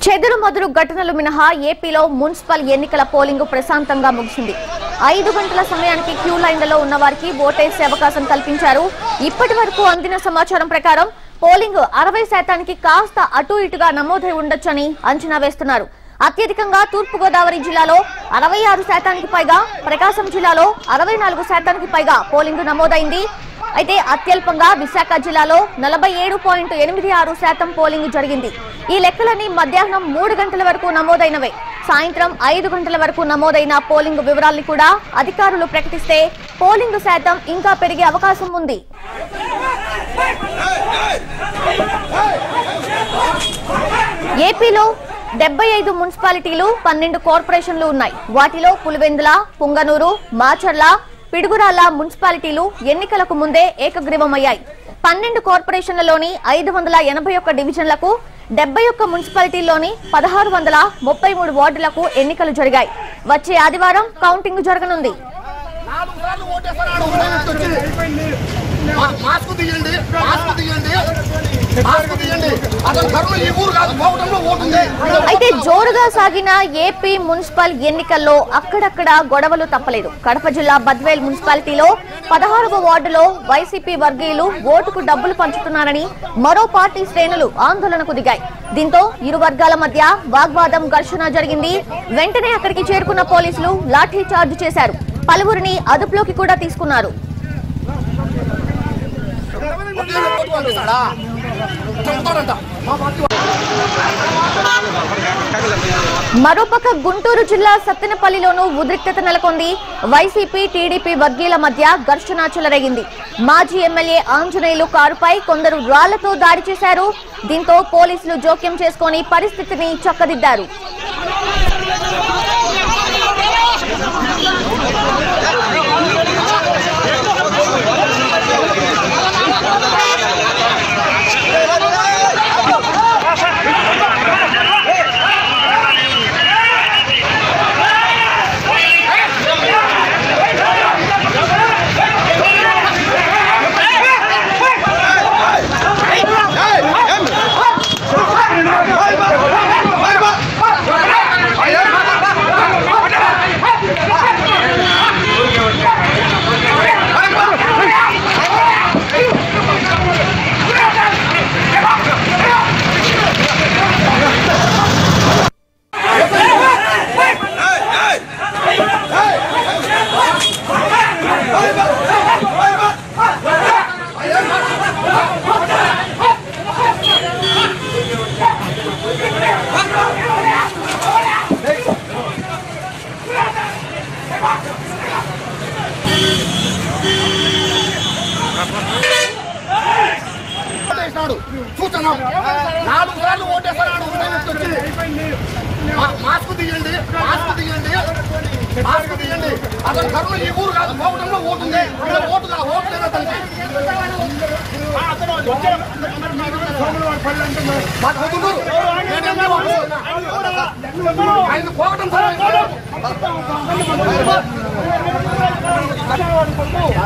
చెదురు మదురు ఘటనలు మినహా ఏపీలో మున్సిపల్ ఎన్నికల పోలింగ్ ప్రశాంతంగా ముగిసింది ఐదు గంటల సమయానికి క్యూ లైన్లలో ఉన్న వారికి ఓటేసే అవకాశం కల్పించారు ఇప్పటి వరకు అందిన సమాచారం ప్రకారం పోలింగ్ అరవై శాతానికి కాస్త అటు ఇటుగా నమోదై ఉండొచ్చని అంచనా వేస్తున్నారు అత్యధికంగా తూర్పుగోదావరి జిల్లాలో అరవై ఆరు శాతానికి పైగా ప్రకాశం జిల్లాలో అరవై నాలుగు శాతానికి పైగా పోలింగ్ నమోదైంది అయితే అత్యల్పంగా విశాఖ జిల్లాలో నలభై ఏడు పాయింట్ ఎనిమిది ఆరు శాతం పోలింగ్ జరిగింది ఈ లెక్కలన్నీ మధ్యాహ్నం మూడు గంటల వరకు నమోదైనవే సాయంత్రం ఐదు గంటల వరకు నమోదైన పోలింగ్ వివరాల్ని కూడా అధికారులు ప్రకటిస్తే పోలింగ్ శాతం ఇంకా పెరిగే అవకాశం ఉంది ఏపీలో డెబ్బై ఐదు మున్సిపాలిటీలు పన్నెండు కార్పొరేషన్లు ఉన్నాయి వాటిలో పులివెందుల పుంగనూరు మాచర్ల పిడుగురాల మున్సిపాలిటీలు ఎన్నికలకు ముందే ఏకగ్రీవమయ్యాయి పన్నెండు కార్పొరేషన్లలోని ఐదు వందల ఎనభై ఒక్క డివిజన్లకు డెబ్బై ఒక్క మున్సిపాలిటీల్లోని పదహారు వందల ముప్పై మూడు వార్డులకు ఎన్నికలు జరిగాయి వచ్చే ఆదివారం కౌంటింగ్ జరగనుంది నాలుగు సార్లు ఓటేసారు ఆడ వచ్చింది మా- మాస్క్ తీయండి మాస్క్ తీయండి మాస్క్ తీయండి అతని కర్మ ఈ ఊరు కాదు పోవటంలో ఓటుంది అయితే జోరుగా సాగిన ఏపీ మున్సిపల్ ఎన్నికల్లో అక్కడక్కడ గొడవలు తప్పలేదు కడప జిల్లా బద్వేల్ మున్సిపాలిటీలో పదహారవ వార్డులో వైసీపీ వర్గీయులు ఓటుకు డబ్బులు పంచుతున్నారని మరో పార్టీ శ్రేణులు ఆందోళనకు దిగాయి దీంతో ఇరు వర్గాల మధ్య వాగ్వాదం ఘర్షణ జరిగింది వెంటనే అక్కడికి చేరుకున్న పోలీసులు లాఠీ చార్జ్ చేశారు పలువురిని అదుపులోకి కూడా తీసుకున్నారు ఒకే ఓటు పంపిస్తాడా చంపుతాడంట మా పార్టీ మరోపక్క గుంటూరు జిల్లా సత్తెనపల్లిలోనూ ఉద్రిక్తత నెలకొంది వైసీపీ టీడీపీ వర్గీయుల మధ్య ఘర్షణ చెలరేగింది మాజీ ఎమ్మెల్యే ఆంజనేయులు కారుపై కొందరు రాళ్లతో దాడి చేశారు దీంతో పోలీసులు జోక్యం చేసుకొని పరిస్థితిని చక్కదిద్దారు ఓటేసినాడు చూస్తున్నా నాలుగు సార్లు ఓటేసారు ఆడ వచ్చింది మా- మాస్క్ తీయండి మాస్క్ తీయండి మాస్క్ తీయండి అతని కర్మ ఈ ఊరు కాదు పోవటంలో ఓటుంది ఇక్కడ ఓటు కాదు ఓటు లేదు అతనికి మాకు వదులుకోరు. నేనేమో ఆయన పోవటం సరే